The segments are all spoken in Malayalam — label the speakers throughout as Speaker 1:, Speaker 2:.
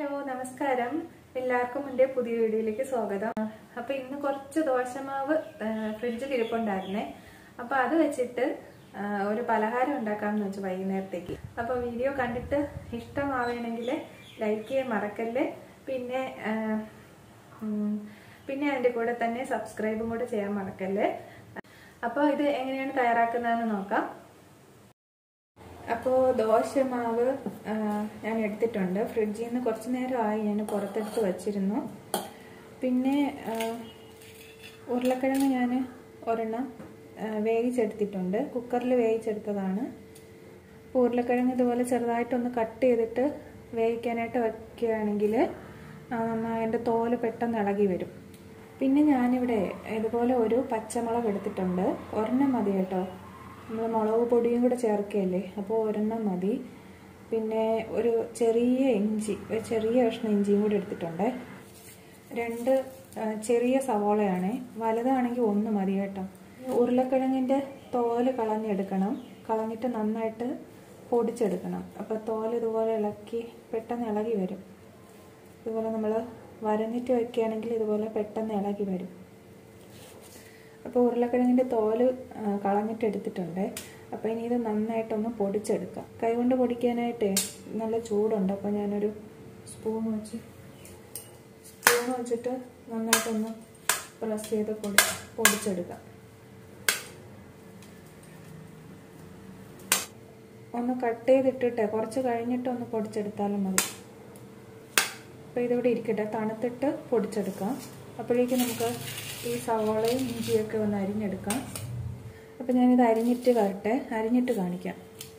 Speaker 1: ഹലോ നമസ്കാരം എല്ലാവർക്കും എൻ്റെ പുതിയ വീഡിയോയിലേക്ക് സ്വാഗതം അപ്പൊ ഇന്ന് കുറച്ച് ദോശമാവ് ആ, ഫ്രിഡ്ജിൽ ഇരിപ്പുണ്ടായിരുന്നേ അപ്പൊ അത് വെച്ചിട്ട് ആ, ഒരു പലഹാരം ഉണ്ടാക്കാമെന്ന് വെച്ചു വൈകുന്നേരത്തേക്ക് അപ്പൊ വീഡിയോ കണ്ടിട്ട് ഇഷ്ടമാവുകയാണെങ്കിൽ ലൈക്ക് ചെയ്യാൻ മറക്കല്ലേ പിന്നെ ആ, ഉം, പിന്നെ അതിന്റെ കൂടെ തന്നെ സബ്സ്ക്രൈബും കൂടെ ചെയ്യാൻ മറക്കല്ലേ അപ്പോൾ ഇത് എങ്ങനെയാണ് തയ്യാറാക്കുന്നതെന്ന് നോക്കാം അപ്പോൾ ദോശമാവ് ആ, ഞാൻ എടുത്തിട്ടുണ്ട് ഫ്രിഡ്ജിൽ നിന്ന് കുറച്ച് നേരമായി ഞാൻ പുറത്തെടുത്ത് വച്ചിരുന്നു പിന്നെ ആ, ഉരുളക്കിഴങ്ങ് ഞാൻ ഒരെണ്ണം ആ, വേവിച്ചെടുത്തിട്ടുണ്ട് കുക്കറിൽ വേവിച്ചെടുത്തതാണ് അപ്പോൾ ഉരുളക്കിഴങ്ങ് ഇതുപോലെ ചെറുതായിട്ടൊന്ന് കട്ട് ചെയ്തിട്ട് വേവിക്കാനായിട്ട് വയ്ക്കുകയാണെങ്കിൽ അതിൻ്റെ തോല് പെട്ടെന്ന് ഇളകി വരും പിന്നെ ഞാനിവിടെ ഇതുപോലെ ഒരു പച്ചമുളക് എടുത്തിട്ടുണ്ട് ഒരെണ്ണം മതി കേട്ടോ നമ്മൾ മുളക് പൊടിയും കൂടെ ചേർക്കുകയല്ലേ അപ്പോൾ ഒരെണ്ണം മതി പിന്നെ ഒരു ചെറിയ ഇഞ്ചി ഒരു ചെറിയ കഷ്ണം ഇഞ്ചിയും കൂടി എടുത്തിട്ടുണ്ട് രണ്ട് ആ, ചെറിയ സവോളയാണ് വലുതാണെങ്കിൽ ഒന്ന് മതി കേട്ടോ ഉരുളക്കിഴങ്ങിൻ്റെ തോല് കളഞ്ഞെടുക്കണം കളഞ്ഞിട്ട് നന്നായിട്ട് പൊടിച്ചെടുക്കണം അപ്പോൾ തോല് ഇതുപോലെ ഇളക്കി പെട്ടെന്ന് ഇളകി വരും ഇതുപോലെ നമ്മൾ വരഞ്ഞിട്ട് വെക്കുകയാണെങ്കിൽ ഇതുപോലെ പെട്ടെന്ന് ഇളകി വരും അപ്പോൾ ഉരുളക്കിഴങ്ങിൻ്റെ തോല് ആ, കളഞ്ഞിട്ട് എടുത്തിട്ടുണ്ട് അപ്പോൾ ഇനി ഇത് നന്നായിട്ടൊന്ന് പൊടിച്ചെടുക്കാം കൈകൊണ്ട് പൊടിക്കാനായിട്ടേ നല്ല ചൂടുണ്ട് അപ്പോൾ ഞാനൊരു സ്പൂൺ വെച്ച് സ്പൂൺ വെച്ചിട്ട് നന്നായിട്ടൊന്ന് പ്രസ് ചെയ്ത് പൊടി പൊടിച്ചെടുക്കാം ഒന്ന് കട്ട് ചെയ്തിട്ടിട്ട് കുറച്ച് കഴിഞ്ഞിട്ട് ഒന്ന് പൊടിച്ചെടുത്താലും മതി അപ്പോൾ ഇതിവിടെ ഇരിക്കട്ടെ തണുത്തിട്ട് പൊടിച്ചെടുക്കാം അപ്പോഴേക്കും നമുക്ക് ഈ സവോളയും ഇഞ്ചിയൊക്കെ ഒന്ന് അരിഞ്ഞെടുക്കാം അപ്പോൾ ഞാനിത് അരിഞ്ഞിട്ട് വരട്ടെ അരിഞ്ഞിട്ട് കാണിക്കാം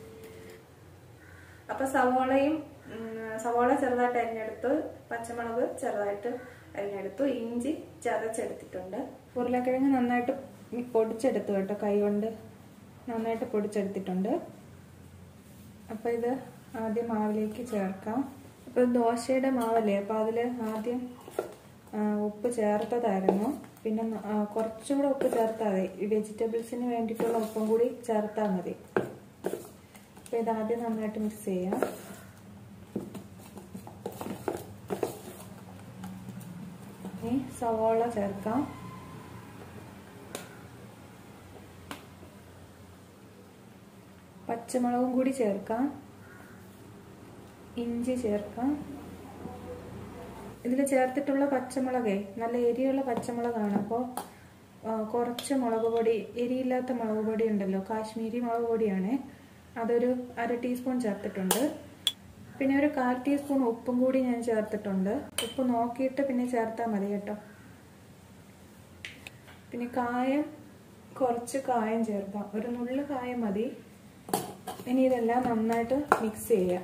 Speaker 1: അപ്പോൾ സവോളയും ഉം, സവോള ചെറുതായിട്ട് അരിഞ്ഞെടുത്തു പച്ചമുളക് ചെറുതായിട്ട് അരിഞ്ഞെടുത്തു ഇഞ്ചി ചതച്ചെടുത്തിട്ടുണ്ട് ഉരുളക്കിഴങ്ങ് നന്നായിട്ട് പൊടിച്ചെടുത്തു കേട്ടോ കൈ കൊണ്ട് നന്നായിട്ട് പൊടിച്ചെടുത്തിട്ടുണ്ട് അപ്പോൾ ഇത് ആദ്യം മാവിലേക്ക് ചേർക്കാം അപ്പോൾ ദോശയുടെ മാവല്ലേ അപ്പോൾ അതിൽ ആദ്യം ആ, ഉപ്പ് ചേർത്തതായിരുന്നു പിന്നെ ന- ആ, കുറച്ചും കൂടെ ഉപ്പ് ചേർത്താൽ മതി ഈ വെജിറ്റബിൾസിന് വേണ്ടിയിട്ടുള്ള ഉപ്പും കൂടി ചേർത്താൽ മതി അപ്പോൾ ഇത് ആദ്യം നന്നായിട്ട് മിക്സ് ചെയ്യാം ഇനി സവോള ചേർക്കാം പച്ചമുളകും കൂടി ചേർക്കാം ഇഞ്ചി ചേർക്കാം ഇതിൽ ചേർത്തിട്ടുള്ള പച്ചമുളകേ നല്ല എരിയുള്ള പച്ചമുളകാണ് അപ്പോൾ കുറച്ച് മുളക് പൊടി എരിയില്ലാത്ത മുളക് പൊടി ഉണ്ടല്ലോ കാശ്മീരി മുളക് പൊടിയാണ് അതൊരു അര ടീസ്പൂൺ ചേർത്തിട്ടുണ്ട് പിന്നെ ഒരു കാൽ ടീസ്പൂൺ ഉപ്പും കൂടി ഞാൻ ചേർത്തിട്ടുണ്ട് ഉപ്പ് നോക്കിയിട്ട് പിന്നെ ചേർത്താൽ മതി കേട്ടോ പിന്നെ കായം കുറച്ച് കായം ചേർക്കാം ഒരു നുള്ളു കായം മതി ഇനി ഇതെല്ലാം നന്നായിട്ട് മിക്സ് ചെയ്യാം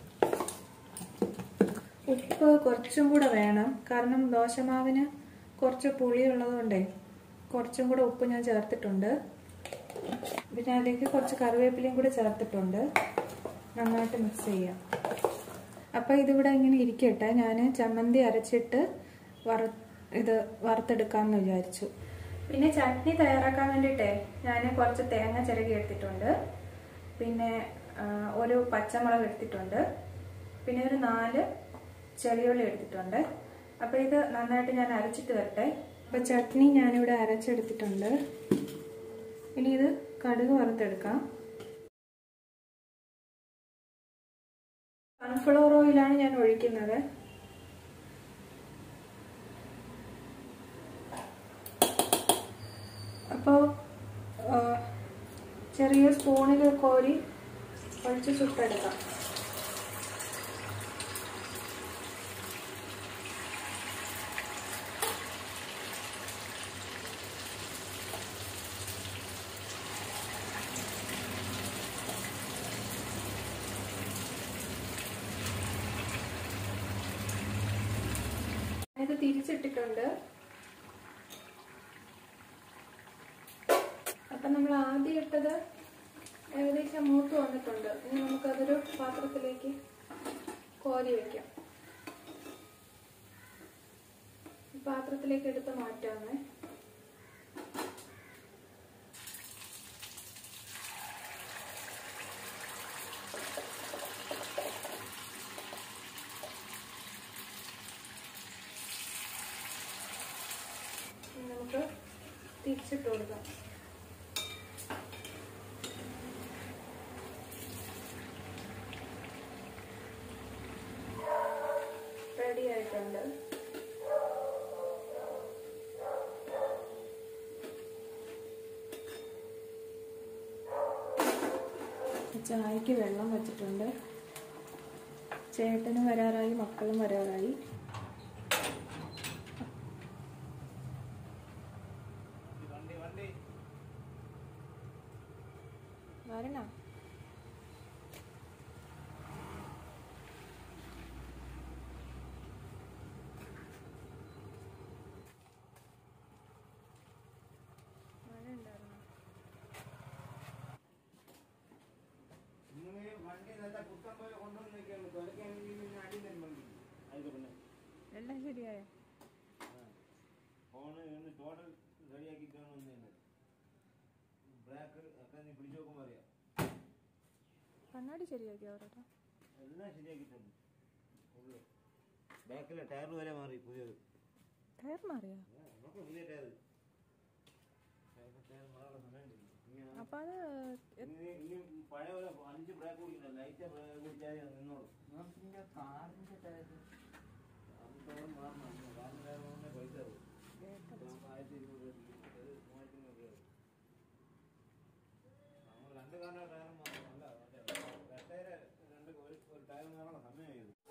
Speaker 1: ഉപ്പ് കുറച്ചും കൂടെ വേണം കാരണം ദോശമാവിന് കുറച്ച് പുളിയുള്ളത് കൊണ്ടേ കുറച്ചും കൂടെ ഉപ്പ് ഞാൻ ചേർത്തിട്ടുണ്ട് പിന്നെ അതിലേക്ക് കുറച്ച് കറിവേപ്പിലയും കൂടെ ചേർത്തിട്ടുണ്ട് നന്നായിട്ട് മിക്സ് ചെയ്യാം അപ്പോൾ ഇതിവിടെ ഇങ്ങനെ ഇരിക്കട്ടെ ഞാൻ ചമ്മന്തി അരച്ചിട്ട് വറ ഇത് വറുത്തെടുക്കാമെന്ന് വിചാരിച്ചു പിന്നെ ചട്നി തയ്യാറാക്കാൻ വേണ്ടിയിട്ടേ ഞാൻ കുറച്ച് തേങ്ങ ചിരകി എടുത്തിട്ടുണ്ട് പിന്നെ ആ, ഒരു പച്ചമുളക് എടുത്തിട്ടുണ്ട് പിന്നെ ഒരു നാല് ചെറിയുള്ളി എടുത്തിട്ടുണ്ട് അപ്പോൾ ഇത് നന്നായിട്ട് ഞാൻ അരച്ചിട്ട് വരട്ടെ അപ്പോൾ ചട്നി ഞാനിവിടെ അരച്ചെടുത്തിട്ടുണ്ട് ഇനി ഇത് കടുക് വറുത്തെടുക്കാം സൺഫ്ലവർ ഓയിലാണ് ഞാൻ ഒഴിക്കുന്നത് അപ്പോൾ ചെറിയ സ്പൂണിൽ കോരി ഒഴിച്ച് ചുട്ടെടുക്കാം ഇത് തിരിച്ചിട്ടിട്ടുണ്ട് അപ്പൊ നമ്മൾ ആദ്യം ഇട്ടത് ഏകദേശം മൂത്ത് വന്നിട്ടുണ്ട് ഇനി നമുക്കതൊരു പാത്രത്തിലേക്ക് കോരി വെക്കാം ഈ പാത്രത്തിലേക്ക് എടുത്ത് മാറ്റാമേ തിരിച്ചിട്ട് കൊടുക്കാം റെഡി ആയിട്ടുണ്ട് ചായക്ക് വെള്ളം വെച്ചിട്ടുണ്ട് ചേട്ടനും വരാറായി മക്കളും വരാറായി
Speaker 2: വണ്ടി വണ്ടി
Speaker 1: വരണ മഴ ഉണ്ടായിരുന്നു
Speaker 2: നിങ്ങൾ വണ്ടി നല്ല കുത്തം പോലെ കൊണ്ടുവന്ന് നിൽക്കുകയാണ് തുലക്കാണെങ്കിൽ പിന്നെ അടി തന്നെ വണ്ടി അത് പിന്നെ
Speaker 1: എല്ലാം ശരിയായോ
Speaker 2: ഫോണ് ഇന്ന് ടോട്ടൽ റെഡിയാക്കിയിട്ടാണ് വന്നത് ബ്രേക്ക് ഒക്കെ നീ പിടിച്ചു നോക്കുമ്പോൾ അറിയാം
Speaker 1: കണ്ണാടി ശരിയാക്കി അവരുടെ
Speaker 2: എല്ലാം ശരിയാക്കിയിട്ടുണ്ട് ഉള്ളു ബാക്കിലെ ടയർ വരെ മാറി പുതിയത്
Speaker 1: ടയർ മാറിയോ
Speaker 2: ആ, നോക്ക് പുതിയ ടയർ ടയർ മാറാനുള്ള സമയം കിട്ടി. ഇങ്ങനെ
Speaker 1: അപ്പൊ അത്
Speaker 2: ഇനി ഇനി പഴയ പോലെ അഞ്ച് ബ്രേക്ക് കുടിക്കില്ല ലൈറ്റ് ബ്രേക്ക് കുടിച്ചാൽ നിന്നോളൂ
Speaker 3: കാറിന്റെ ടയർ
Speaker 2: അതൊന്നും മാറണം കാറിന് ടയർ മാറുന്ന പൈസ ആവും ഇതാകുമ്പോ ആയിരത്തി ഇരുന്നൂറ് രൂപ ഇത് മൂവായിരത്തി അഞ്ഞൂറ് രൂപ നമ്മൾ രണ്ട് കാറിന്റെ ടയർ മാറണം അല്ല മറ്റേ ടയർ രണ്ട് ഒരു ഒരു ടയർ മാറാനുള്ള സമയം ഇത്